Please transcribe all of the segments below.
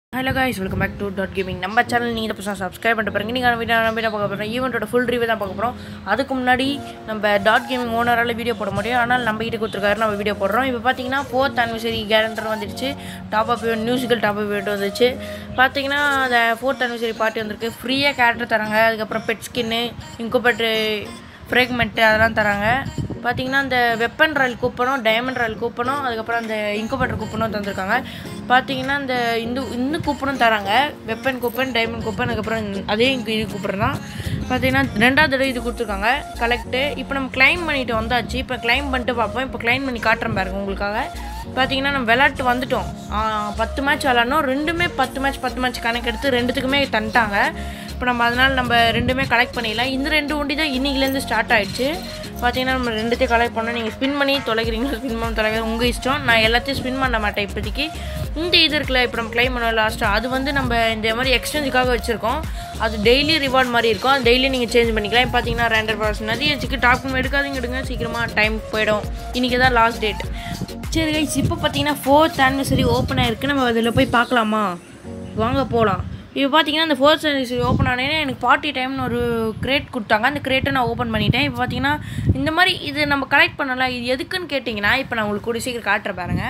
Hello guys welcome back to dot gaming நம்ம channel நீங்கள் இப்போ சப்ஸ்கிரைப் பண்ணிட்டு பாருங்க நீங்கள் வீடியோ நம்ம என்ன பார்க்க போகிறோம் ஈவெண்ட்டோட ஃபுல் ரிவ்யூ தான் பார்க்க போகிறோம் அதுக்கு முன்னாடி நம்ம டாட் கேமிங் ஓனரால் வீடியோ போட முடியும் ஆனால் நம்ம கிட்ட கொடுத்துருக்காரு நம்ம வீடியோ போடுறோம் இப்போ பார்த்தீங்கன்னா ஃபோர்த் அனிவர்சரி கேரண்டர் வந்துடுச்சு top up event musical top up event வந்துச்சு பார்த்தீங்கன்னா அந்த ஃபோர்த் அனிவர்சரி பார்ட்டி வந்திருக்கு ஃப்ரீயாக கேரக்டர் தராங்க அதுக்கப்புறம் பெட் ஸ்கின்னு இன்குபேட்ரு ஃப்ரேக்மெண்ட்டு அதெல்லாம் தராங்க பார்த்தீங்கன்னா அந்த வெப்பன் ராயல் கூப்பனும் டைமண்ட் ராயல் கூப்பனும் அதுக்கப்புறம் அந்த இன்குபேட்டர் கூப்பனும் தந்திருக்காங்க பார்த்தீங்கன்னா இந்த இந்த இந்த கூப்பனும் தராங்க வெப்பன் கூப்பன் டைமண்ட் கூப்பன் அதுக்கப்புறம் இந்த- அதே இங்கே இது கூப்பன் தான் பார்த்தீங்கன்னா ரெண்டாவது தடவை இது கொடுத்துருக்காங்க கலெக்ட்டு இப்போ நம்ம கிளைம் பண்ணிட்டு வந்தாச்சு இப்போ கிளைம் பண்ணிட்டு பார்ப்போம் இப்போ கிளைம் பண்ணி காட்டுறேன் பாருங்க உங்களுக்காக பார்த்தீங்கன்னா நம்ம விளையாட்டு வந்துட்டோம் ஆ, பத்து மேட்ச் விளாட்னோம் ரெண்டுமே பத்து மேட்ச் பத்து மேட்ச் கணக்கெடுத்து ரெண்டுத்துக்குமே தந்துட்டாங்க இப்போ நம்ம அதனால் நம்ம ரெண்டுமே கலெக்ட் பண்ணிடலாம் இந்த ரெண்டு வண்டி தான் இன்னிலேருந்து ஸ்டார்ட் ஆயிடுச்சு பார்த்தீங்கன்னா நம்ம ரெண்டுத்தையும் கலெக்ட் பண்ணோம் நீங்கள் ஸ்பின் பண்ணி தொலைக்கிறீங்களா ஸ்பின் பண்ண தொலைக்கிறது உங்கள் இஷ்டம் நான் எல்லாத்தையும் ஸ்பின் பண்ண மாட்டேன் இப்போதைக்கு இந்த இது இருக்குல்ல இப்போ நம்ம கிளைம் பண்ணோம் லாஸ்ட்டாக அது வந்து நம்ம இந்த மாதிரி எக்ஸ்சேஞ்சுக்காக வச்சுருக்கோம் அது டெய்லி ரிவார்ட் மாதிரி இருக்கும் அது டெய்லி நீங்கள் சேஞ்ச் பண்ணிக்கலாம் இப்போ பார்த்தீங்கன்னா ரெண்டர் பர்சன் நிறைய வச்சுக்கு டாக்குமெண்ட் எடுக்காதீங்க எடுங்க சீக்கிரமாக டைம் போயிடும் இன்றைக்கி தான் லாஸ்ட் டேட் சரி கைஸ் இப்போ பார்த்தீங்கன்னா ஃபோர்த் ஆனிவர்சரி ஓப்பன் ஆயிருக்கு நம்ம அதில் போய் பார்க்கலாமா வாங்க போகலாம் இப்போ பார்த்தீங்கன்னா அந்த ஃபோர்த் ஆனிவர்சரி ஓப்பன் ஆனே எனக்கு பார்ட்டி டைம்னு ஒரு கிரேட் கொடுத்தாங்க அந்த கிரேட்டை நான் ஓப்பன் பண்ணிட்டேன் இப்போ பார்த்தீங்கன்னா இந்த மாதிரி இது நம்ம கலெக்ட் பண்ணலாம் இது எதுக்குன்னு கேட்டிங்கன்னா இப்போ நான் உங்களுக்கு கூட சீக்கிரம் காட்டுறேன் பாருங்க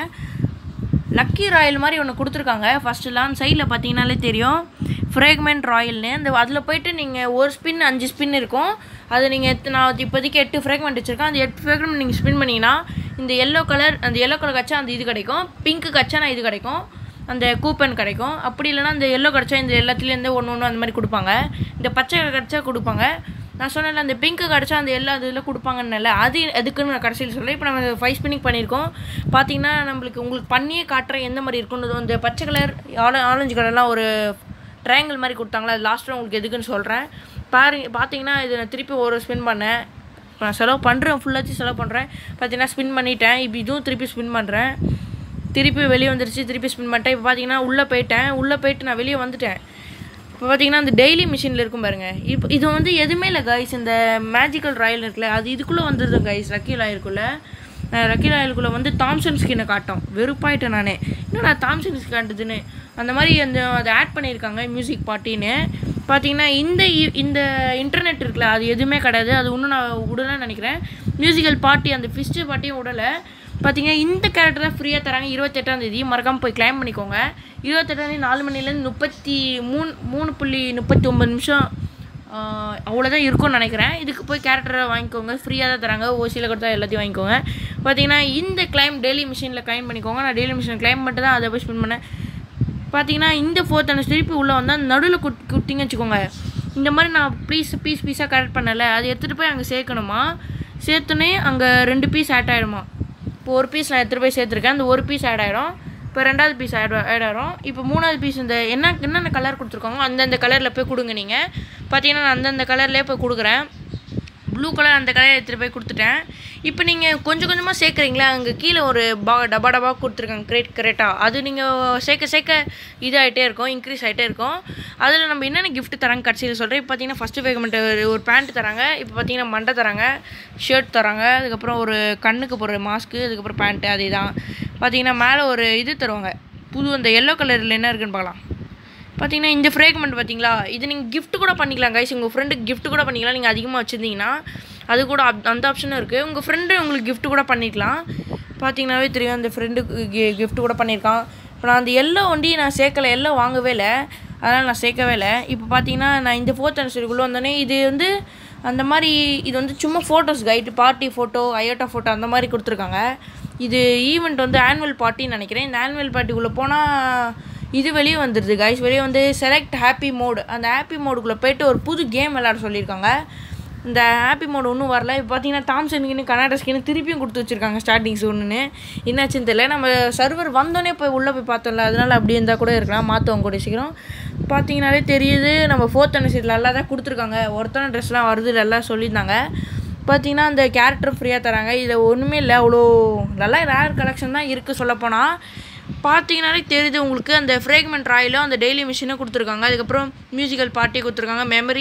லக்கி ராயல் மாதிரி ஒன்று கொடுத்துருக்காங்க ஃபஸ்ட்டுலாம் சைடில் பார்த்தீங்கனாலே தெரியும் ஃப்ரேக்மெண்ட் ராயல்னு அந்த அதில் போயிட்டு நீங்கள் ஒரு ஸ்பின் அஞ்சு ஸ்பின் இருக்கும் அது நீங்கள் எத்து நான் இப்போதைக்கு எட்டு ஃப்ரேக்மெண்ட் வச்சுருக்கேன் அந்த எட்டு ஃப்ரேக்மெண்ட் நீங்கள் ஸ்பின் பண்ணிங்கன்னா இந்த எல்லோ கலர் அந்த எல்லோ கலர் கச்சா அந்த இது கிடைக்கும் பிங்க்கு கச்சா நான் இது கிடைக்கும் அந்த கூப்பன் கிடைக்கும் அப்படி இல்லைன்னா இந்த எல்லோ கிடச்சா இந்த எல்லாத்துலேருந்து ஒன்று ஒன்று அந்த மாதிரி கொடுப்பாங்க இந்த பச்சை கிடச்சா கொடுப்பாங்க நான் சொன்னேன்ல அந்த பிங்க்கு கிடச்சா அந்த எல்லா இதில் கொடுப்பாங்கன்னு அது எதுக்குன்னு நான் கடைசியில் சொல்ல இப்போ நம்ம ஃபைவ் ஸ்பின்னிங் பண்ணியிருக்கோம் பார்த்தீங்கன்னா நம்மளுக்கு உங்களுக்கு பண்ணியே காட்டுறேன் எந்த மாதிரி இருக்குன்னு அந்த பச்சை கலர் ஆல ஆரஞ்சு கலர்லாம் ஒரு ட்ரையாங்கிள் மாதிரி கொடுத்தாங்களா அது லாஸ்ட்டில் உங்களுக்கு எதுக்குன்னு சொல்கிறேன் பாருங்க பார்த்தீங்கன்னா இது நான் திருப்பி ஒரு ஸ்பின் பண்ணேன் இப்போ நான் செலவு பண்ணுறேன் ஃபுல்லாச்சும் செலவு பண்ணுறேன் பார்த்தீங்கன்னா ஸ்பின் பண்ணிட்டேன் இப்போ இதுவும் திருப்பி ஸ்பின் பண்ணுறேன் திருப்பி வெளியே வந்துருச்சு திருப்பி ஸ்பின் பண்ணிட்டேன் இப்போ பார்த்தீங்கன்னா உள்ளே போயிட்டேன் உள்ளே போயிட்டு நான் வெளியே வந்துட்டேன் இப்போ பார்த்தீங்கன்னா அந்த டெய்லி மிஷினில் இருக்கும் பாருங்க இப்போ இது வந்து எதுவுமே இல்லை கைஸ் இந்த மேஜிக்கல் ராயல் இருக்குல்ல அது இதுக்குள்ளே வந்துடுது கைஸ் லக்கி ராயலுக்குள்ளே லக்கி ராயலுக்குள்ளே வந்து தாம்சன் ஸ்கின்னை காட்டும் வெறுப்பாயிட்டேன் நானே என்னடா தாம்சன் ஸ்கின் காட்டுதுன்னு அந்த மாதிரி அந்த அதை ஆட் பண்ணியிருக்காங்க மியூசிக் பார்ட்டின்னு பார்த்தீங்கன்னா இந்த இ- இந்த இன்டர்நெட் இருக்குல்ல அது எதுவுமே கிடையாது அது இன்னும் நான் விடலன்னு நினைக்கிறேன் மியூசிக்கல் பார்ட்டி அந்த ஃபிஸ்ட்டு பார்ட்டியும் விடலை பார்த்தீங்கன்னா இந்த கேரக்டர் தான் ஃப்ரீயாக தராங்க இருபத்தெட்டாம் தேதி மறக்காமல் போய் கிளைம் பண்ணிக்கோங்க இருபத்தெட்டாம் தேதி நாலு மணிலேருந்து முப்பத்தி மூணு மூணு புள்ளி முப்பத்தி ஒம்பது நிமிஷம் ஆஹ், அவ்வளோதான் இருக்கும்னு நினைக்கிறேன் இதுக்கு போய் கேரக்டரை வாங்கிக்கோங்க ஃப்ரீயாக தான் தராங்க ஓசியில் கொடுத்தா எல்லாத்தையும் வாங்கிக்கோங்க பார்த்தீங்கன்னா இந்த கிளைம் டெய்லி மிஷினில் கிளைம் பண்ணிக்கோங்க நான் டெய்லி மிஷினில் கிளைம் பண்ணிட்டு தான் அதை போய் ஸ்பின் பண்ணேன் பார்த்தீங்கன்னா இந்த ஃபோர்த் அண்ட் திருப்பி உள்ளே வந்தால் நடுவில் குட் குட்டிங்க வச்சுக்கோங்க இந்த மாதிரி நான் பீஸ் பீஸ் பீஸாக கரெக்ட் பண்ணலை அதை எடுத்துகிட்டு போய் அங்கே சேர்க்கணுமா சேர்த்துனே அங்கே ரெண்டு பீஸ் ஆட் ஆகிடுமா இப்போ ஒரு பீஸ் நான் எடுத்துகிட்டு போய் சேர்த்துருக்கேன் அந்த ஒரு பீஸ் ஆட் ஆயிடும் இப்போ ரெண்டாவது பீஸ் ஆட் ஆட் ஆயிடும் இப்போ மூணாவது பீஸ் இந்த என்ன என்னென்ன கலர் கொடுத்துருக்காங்க அந்தந்த கலரில் போய் கொடுங்க நீங்கள் பார்த்தீங்கன்னா நான் அந்தந்த கலர்லேயே போய் கொடுக்குறேன் ப்ளூ கலர் அந்த கலர் எடுத்துகிட்டு போய் கொடுத்துட்டேன் இப்போ நீங்கள் கொஞ்சம் கொஞ்சமாக சேர்க்குறீங்களா அங்கே கீழே ஒரு பா டப்பா டப்பா கொடுத்துருக்காங்க கிரேட் கிரேட்டாக அது நீங்கள் சேர்க்க சேர்க்க இதாகிட்டே இருக்கும் இன்க்ரீஸ் ஆகிட்டே இருக்கும் அதில் நம்ம என்னென்ன gift தராங்க கடைசியில் சொல்கிறேன் இப்போ பார்த்தீங்கன்னா ஃபஸ்ட்டு பேமெண்ட் ஒரு பேண்ட் தராங்க இப்போ பார்த்தீங்கன்னா மண்டை தராங்க ஷர்ட் தராங்க அதுக்கப்புறம் ஒரு கண்ணுக்கு போடுற மாஸ்க்கு அதுக்கப்புறம் பேண்ட்டு அதே தான் பார்த்தீங்கன்னா மேலே ஒரு இது தருவாங்க புது அந்த எல்லோ கலரில் என்ன இருக்குன்னு பார்க்கலாம் பார்த்தீங்கன்னா இந்த ஃப்ரேக்மெண்ட் பார்த்தீங்களா இது நீங்கள் gift கூட பண்ணிக்கலாம் கைஸ் உங்கள் ஃப்ரெண்டுக்கு gift கூட பண்ணிக்கலாம் நீங்கள் அதிகமாக வச்சுருந்தீங்கன்னா அது கூட அப்- அந்த ஆப்ஷனும் இருக்குது உங்கள் ஃப்ரெண்டு உங்களுக்கு gift கூட பண்ணிக்கலாம் பார்த்தீங்கன்னாவே தெரியும் அந்த ஃப்ரெண்டுக்கு gift கூட பண்ணியிருக்கான் இப்போ நான் அந்த எல்லோ வண்டி நான் சேர்க்கலை எல்லோ வாங்கவே இல்லை அதனால் நான் சேர்க்கவே இல்லை இப்போ பார்த்தீங்கன்னா நான் இந்த ஃபோர்த் அனிவர்சரிக்குள்ளே வந்தோடனே இது வந்து அந்த மாதிரி இது வந்து சும்மா ஃபோட்டோஸ் கைடு பார்ட்டி ஃபோட்டோ அயோட்டா ஃபோட்டோ அந்த மாதிரி கொடுத்துருக்காங்க இது ஈவெண்ட் வந்து ஆனுவல் பார்ட்டின்னு நினைக்கிறேன் இந்த ஆனுவல் பார்ட்டிக்குள்ளே போனால் இது வெளியே வந்துடுது கைஸ் வெளியே வந்து செலக்ட் ஹாப்பி மோடு அந்த ஹாப்பி மோடுக்குள்ளே போயிட்டு ஒரு புது கேம் விளையாட சொல்லியிருக்காங்க இந்த ஹாப்பி மோடு ஒன்றும் வரல இப்போ பார்த்தீங்கன்னா தாம்சன் ஸ்கின்னு கனாடா ஸ்கின்னு திருப்பியும் கொடுத்து வச்சிருக்காங்க ஸ்டார்டிங்ஸ் ஒன்றுன்னு என்னாச்சுன்னு தெரியல நம்ம சர்வர் வந்தோடனே போய் உள்ளே போய் பார்த்தோம்ல அதனால அப்படி இருந்தால் கூட இருக்கலாம் மாற்றுவோம் கூட சீக்கிரம் பார்த்தீங்கன்னாலே தெரியுது நம்ம ஃபோர்த் அனிவர்சரியில் நல்லா தான் கொடுத்துருக்காங்க ஒருத்தன ட்ரெஸ்லாம் வருது நல்லா சொல்லியிருந்தாங்க பார்த்தீங்கன்னா அந்த கேரக்டர் ஃப்ரீயாக தராங்க இதில் ஒன்றுமே இல்லை அவ்வளோ நல்லா ரேர் கலெக்ஷன் தான் இருக்குது சொல்லப்போனால் பார்த்தீங்கன்னாலே தெரியுது உங்களுக்கு அந்த ஃப்ரேக்மெண்ட் ராயிலும் அந்த டெய்லி மிஷினும் கொடுத்துருக்காங்க அதுக்கப்புறம் மியூசிக்கல் பார்ட்டி கொடுத்துருக்காங்க மெமரி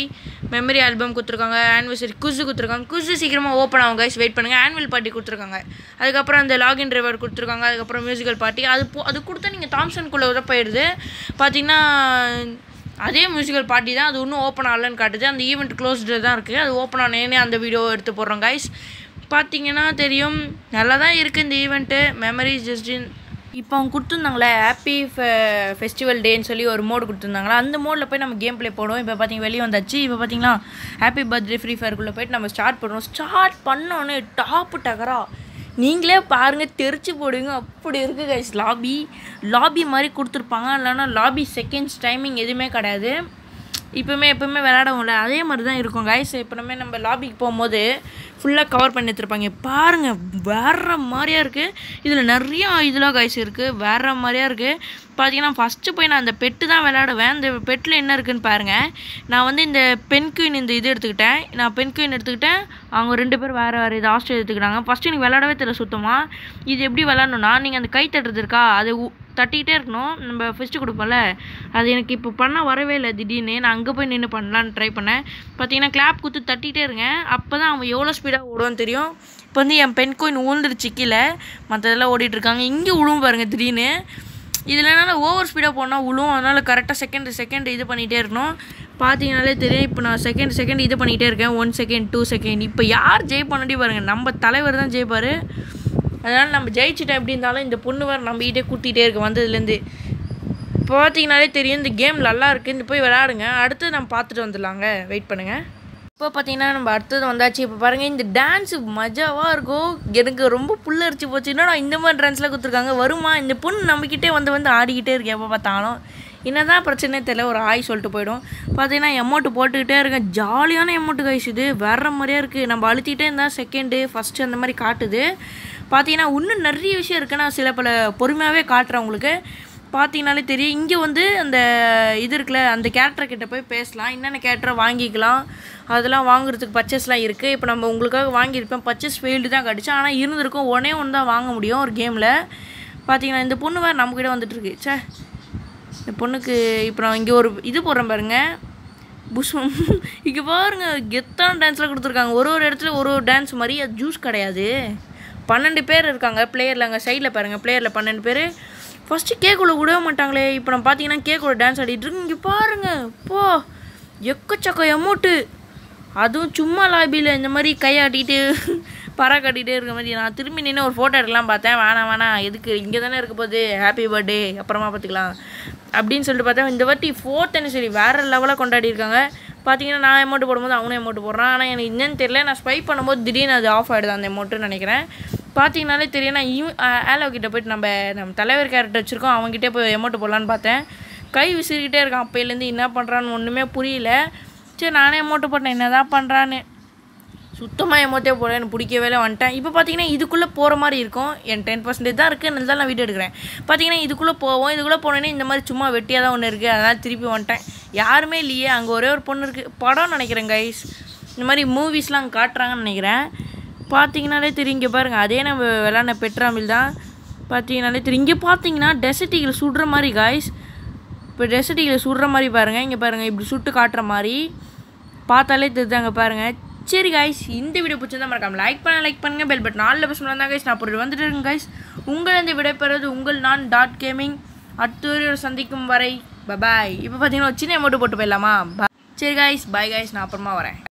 மெமரி ஆல்பம் கொடுத்துருக்காங்க ஆனிவர்சரி குஸு கொடுத்துருக்காங்க குஸு சீக்கிரமாக ஓப்பன் ஆகும் கைஸ் வெயிட் பண்ணுங்கள் ஆனுவல் பார்ட்டி கொடுத்துருக்காங்க அதுக்கப்புறம் அந்த லாகின் டிரைவர் கொடுத்துருக்காங்க அதுக்கப்புறம் மியூசிக்கல் பார்ட்டி அது போ அது கொடுத்தா நீங்கள் தாம்சன்குள்ளே உதவ போயிடுது பார்த்தீங்கன்னா அதே மியூசிக்கல் பார்ட்டி தான் அது இன்னும் ஓப்பன் ஆகலன்னு காட்டுது அந்த ஈவெண்ட் க்ளோஸ்டு தான் இருக்குது அது ஓப்பன் ஆனேனே அந்த வீடியோ எடுத்து போடுறோம் கைஸ் பார்த்தீங்கன்னா தெரியும் நல்லா தான் இருக்குது இந்த ஈவெண்ட்டு மெமரிஸ் ஜஸ்டின் இப்போ அவங்க கொடுத்துருந்தாங்களே ஹாப்பி ஃபெஸ்டிவல் டேன்னு சொல்லி ஒரு மோடு கொடுத்துருந்தாங்களா அந்த மோடில் போய் நம்ம கேம் ப்ளே போடுவோம் இப்போ பார்த்தீங்க வெளியே வந்தாச்சு இப்போ பார்த்தீங்களா ஹாப்பி பர்த்டே ஃப்ரீ ஃபயருக்குள்ளே போயிட்டு நம்ம ஸ்டார்ட் பண்ணுவோம் ஸ்டார்ட் பண்ணோன்னே டாப்பு டகரா நீங்களே பாருங்கள் தெரிச்சு போடுவீங்க அப்படி இருக்குது கைஸ் லாபி லாபி மாதிரி கொடுத்துருப்பாங்க இல்லைன்னா லாபி செகண்ட்ஸ் டைமிங் எதுவுமே கிடையாது இப்போவுமே எப்போவுமே விளையாடவும்ல அதே மாதிரி தான் இருக்கும் கைஸ் எப்போவுமே நம்ம லாபிக்கு போகும்போது ஃபுல்லாக கவர் பண்ணி எடுத்துருப்பாங்க பாருங்கள் வேற மாதிரியா இருக்குது இதில் நிறையா இதெல்லாம் கைஸ் இருக்குது வேற மாதிரியா இருக்குது பார்த்தீங்கன்னா ஃபஸ்ட்டு போய் நான் அந்த பெட்டு தான் விளையாடுவேன் இந்த பெட்டில் என்ன இருக்குன்னு பாருங்கள் நான் வந்து இந்த பென் குயின் இந்த இது எடுத்துக்கிட்டேன் நான் பென் குயின் எடுத்துக்கிட்டேன் அவங்க ரெண்டு பேர் வேறு வேறு இது ஆஸ்ட்ரேலியா எடுத்துக்கிட்டாங்க ஃபஸ்ட்டு எனக்கு விளையாடவே தெரியல சுத்தமாக இது எப்படி விளாட்ணுன்னா நீங்கள் அந்த கை தட்டுறது இருக்கா அது உ- தட்டிக்கிட்டே இருக்கணும் நம்ம ஃபஸ்ட்டு கொடுப்போம்ல அது எனக்கு இப்போ பண்ண வரவே இல்லை திடீர்னு நான் அங்கே போய் நின்று பண்ணலான்னு ட்ரை பண்ணேன் பார்த்தீங்கன்னா கிளாப் குத்து தட்டிகிட்டே இருங்க அப்போ தான் அவன் எவ்வளோ ஸ்பீடாக ஓடுவான்னு தெரியும் இப்போ வந்து என் பென் கோயின் ஊழ்ந்துருச்சு கீழே மற்றதெல்லாம் ஓடிட்டு இருக்காங்க இங்கே உழுவும் பாருங்க திடீர்னு இதில் என்னால் ஓவர் ஸ்பீடாக போனால் உழுவும் அதனால் கரெக்டாக செகண்ட் செகண்ட் இது பண்ணிகிட்டே இருக்கணும் பார்த்தீங்கனாலே தெரியும் இப்போ நான் செகண்ட் செகண்ட் இது பண்ணிகிட்டே இருக்கேன் ஒன் செகண்ட் டூ செகண்ட் இப்போ யார் ஜெயிப்பானடி பாருங்கள் நம்ம தலைவர் தான் ஜெயிப்பார் அதனால் நம்ம ஜெயிச்சிட்டோம் எப்படி இருந்தாலும் இந்த பொண்ணு வேறு நம்பிக்கிட்டே கூட்டிகிட்டே இருக்கு வந்ததுலேருந்து இப்போ பார்த்தீங்கனாலே தெரியும் இந்த கேம் நல்லா இருக்குது இந்த போய் விளையாடுங்க அடுத்து நம்ம பார்த்துட்டு வந்துடலாங்க வெயிட் பண்ணுங்கள் இப்போ பார்த்தீங்கன்னா நம்ம அடுத்தது வந்தாச்சு இப்போ பாருங்கள் இந்த டான்ஸு மஜாவாக இருக்கும் எனக்கு ரொம்ப புல்லரிச்சு போச்சு என்னடா இந்த மாதிரி டான்ஸ்லாம் கொடுத்துருக்காங்க வருமா இந்த பொண்ணு நம்மக்கிட்டே வந்து வந்து ஆடிக்கிட்டே இருக்கு எப்போ பார்த்தாலும் என்னதான் பிரச்சனை தெரியல ஒரு ஆய் சொல்லிட்டு போயிடும் பார்த்தீங்கன்னா எமௌண்ட்டு போட்டுக்கிட்டே இருக்கேன் ஜாலியான எமௌண்ட்டு கைஸ் இது வேற மாதிரியா இருக்குது நம்ம அழுத்திட்டே இருந்தால் செகண்டு ஃபஸ்ட்டு அந்த மாதிரி காட்டுது பார்த்தீங்கன்னா இன்னும் நிறைய விஷயம் இருக்குது நான் சில பல பொறுமையாகவே காட்டுறேன் உங்களுக்கு பார்த்தீங்கனாலே தெரியும் இங்கே வந்து அந்த இது இருக்குல்ல அந்த கேரக்டர் கிட்ட போய் பேசலாம் என்னென்ன கேரக்டரை வாங்கிக்கலாம் அதெல்லாம் வாங்குறதுக்கு பர்ச்சேஸ்லாம் இருக்குது இப்போ நம்ம உங்களுக்காக வாங்கியிருப்பேன் பர்ச்சேஸ் ஃபெயில்டு தான் கிடச்சி ஆனால் இருந்திருக்கும் ஒன்றே ஒன்று தான் வாங்க முடியும் ஒரு கேமில் பார்த்தீங்கன்னா இந்த பொண்ணு வேறு நம்மக்கிட்ட வந்துட்டுருக்கு ச்சே இந்த பொண்ணுக்கு இப்போ நான் இங்கே ஒரு இது போடுறேன் பாருங்க புஷ்பம் இங்கே பாருங்க கெத்தான டான்ஸ்லாம் கொடுத்துருக்காங்க ஒரு ஒரு இடத்துல ஒரு ஒரு டான்ஸ் மாதிரி அது ஜூஸ் கிடையாது பன்னெண்டு பேர் இருக்காங்க பிளேயரில் அங்கே சைடில் பாருங்கள் பிளேயரில் பன்னெண்டு பேர் ஃபஸ்ட்டு கேக்குள்ளே விடவே மாட்டாங்களே இப்போ நம்ம பார்த்தீங்கன்னா கேக்கோட டான்ஸ் ஆடிட்டு இருக்கு இங்கே பாருங்க போ எக்கச்சக்க எமௌண்ட்டு அதுவும் சும்மா லாபியில் இந்த மாதிரி கையாட்டிட்டு பறா கட்டிகிட்டே இருக்க மாதிரி நான் திரும்பி நின்று ஒரு ஃபோட்டோ எடுக்கலாம் பார்த்தேன் வேணாம் வேணாம் எதுக்கு இங்கே தானே இருக்க போகுது ஹாப்பி பர்த்டே அப்புறமா பார்த்துக்கலாம் அப்படின்னு சொல்லிட்டு பார்த்தா இந்த வாட்டி ஃபோர்த் சரி வேறு லெவலாக கொண்டாடி இருக்காங்க பார்த்தீங்கன்னா நான் அமௌண்ட் போடும்போது அவனும் அமௌண்ட் போடுறான் ஆனால் எனக்கு என்னன்னு தெரியல நான் ஸ்வைப் பண்ணும்போது திடீர்னு அது ஆஃப் ஆகிடுது அந்த அமௌண்ட்டுன்னு நினைக்கிறேன் பார்த்தீங்கனாலே தெரியும் நான் இவ் ஆலோ கிட்ட போயிட்டு நம்ம நம்ம தலைவர் கேரக்டர் வச்சுருக்கோம் அவங்ககிட்ட போய் அமௌண்ட் போடலான்னு பார்த்தேன் கை விசிறிக்கிட்டே இருக்கான் அப்போலேருந்து என்ன பண்ணுறான்னு ஒன்றுமே புரியல சரி நானே அமௌண்ட்டு போட்டேன் என்ன தான் பண்ணுறான்னு சுத்தமாக எமோத்தே போல எனக்கு பிடிக்கவே இல்லை வந்துட்டேன் இப்போ பார்த்தீங்கன்னா இதுக்குள்ளே போகிற மாதிரி இருக்கும் என் டென் பர்சன்டேஜ் தான் இருக்குது இருந்தாலும் நான் வீடியோ எடுக்கிறேன் பார்த்தீங்கன்னா இதுக்குள்ளே போவோம் இதுக்குள்ளே போனோன்னே இந்த மாதிரி சும்மா வெட்டியாக தான் ஒன்று இருக்குது அதனால் திருப்பி வந்துட்டேன் யாருமே இல்லையே அங்கே ஒரே ஒரு பொண்ணு இருக்குது படம் நினைக்கிறேன் கைஸ் இந்த மாதிரி மூவிஸ்லாம் அங்கே காட்டுறாங்கன்னு நினைக்கிறேன் பார்த்தீங்கனாலே தெரியும் இங்கே பாருங்கள் அதே நம்ம விளாட்ன பெட்ராமில் தான் பார்த்தீங்கனாலே தெரியும் இங்கே பார்த்தீங்கன்னா டெசர்ட்டிகள் சுடுற மாதிரி காய்ஸ் இப்போ டெசர்ட்டிகளை சுடுற மாதிரி பாருங்கள் இங்கே பாருங்கள் இப்படி சுட்டு காட்டுற மாதிரி பார்த்தாலே தெரிஞ்சாங்க பாருங்கள் சரி காய்ஸ் இந்த வீடியோ பிடிச்சதா மறக்காம லைக் பண்ண லைக் பண்ணுங்க பெல் பட் நாலு பஸ் தான் கைஸ் நான் போட்டு வந்துட்டு இருக்கேன் கைஸ் உங்களிருந்து விடைபெறுவது உங்கள் நான் டாட் கேமிங் அடுத்த ஒரு சந்திக்கும் வரை பபாய் இப்போ பார்த்தீங்கன்னா ஒரு சின்ன அமௌண்ட் போட்டு போயிடலாமா Bye. சரி காய்ஸ் பாய் காய்ஸ் நான் அப்புறமா வரேன்